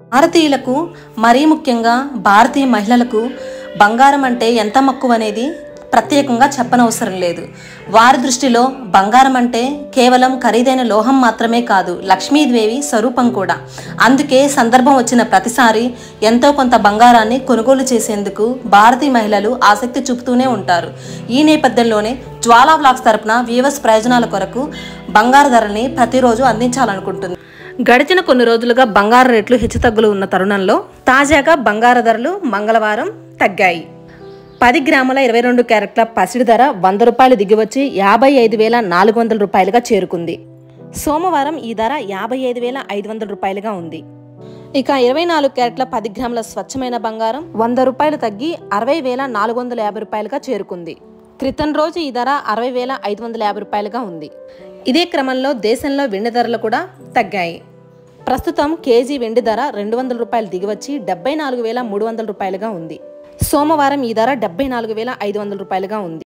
భారతీయులకు మరీ ముఖ్యంగా భారతీయ మహిళలకు బంగారం అంటే ఎంత మక్కువ అనేది ప్రత్యేకంగా చెప్పనవసరం లేదు వారి దృష్టిలో బంగారం అంటే కేవలం ఖరీదైన లోహం మాత్రమే కాదు లక్ష్మీదేవి స్వరూపం కూడా అందుకే సందర్భం వచ్చిన ప్రతిసారి ఎంతో కొంత బంగారాన్ని కొనుగోలు చేసేందుకు భారతీయ మహిళలు ఆసక్తి చూపుతూనే ఉంటారు ఈ నేపథ్యంలోనే జ్వాలా బ్లాక్స్ తరపున వ్యూవర్స్ ప్రయోజనాల కొరకు బంగారు ధరల్ని ప్రతిరోజు అందించాలనుకుంటుంది గడిచిన కొన్ని రోజులుగా బంగారు రేట్లు హెచ్చుతగ్గులు ఉన్న తరుణంలో తాజాగా బంగారు ధరలు మంగళవారం తగ్గాయి పది గ్రాముల ఇరవై రెండు క్యారెట్ల పసిడి ధర వంద రూపాయలు దిగివచ్చి యాభై ఐదు వేల నాలుగు వందల రూపాయలుగా చేరుకుంది సోమవారం ఈ ధర యాభై ఐదు వేల ఐదు వందల రూపాయలుగా ఉంది ఇక ఇరవై నాలుగు క్యారెట్ల పది గ్రాముల స్వచ్ఛమైన బంగారం వంద రూపాయలు తగ్గి అరవై వేల నాలుగు వందల యాభై రూపాయలుగా చేరుకుంది క్రితం రోజు ఈ ధర అరవై వేల ఐదు వందల యాభై రూపాయలుగా ఉంది ఇదే క్రమంలో దేశంలో వెండి ధరలు కూడా తగ్గాయి ప్రస్తుతం కేజీ వెండి ధర రెండు వందల రూపాయలు దిగివచ్చి డెబ్బై నాలుగు వేల మూడు వందల రూపాయలుగా ఉంది సోమవారం ఈ ధర డెబ్బై నాలుగు వేల ఐదు వందల రూపాయలుగా ఉంది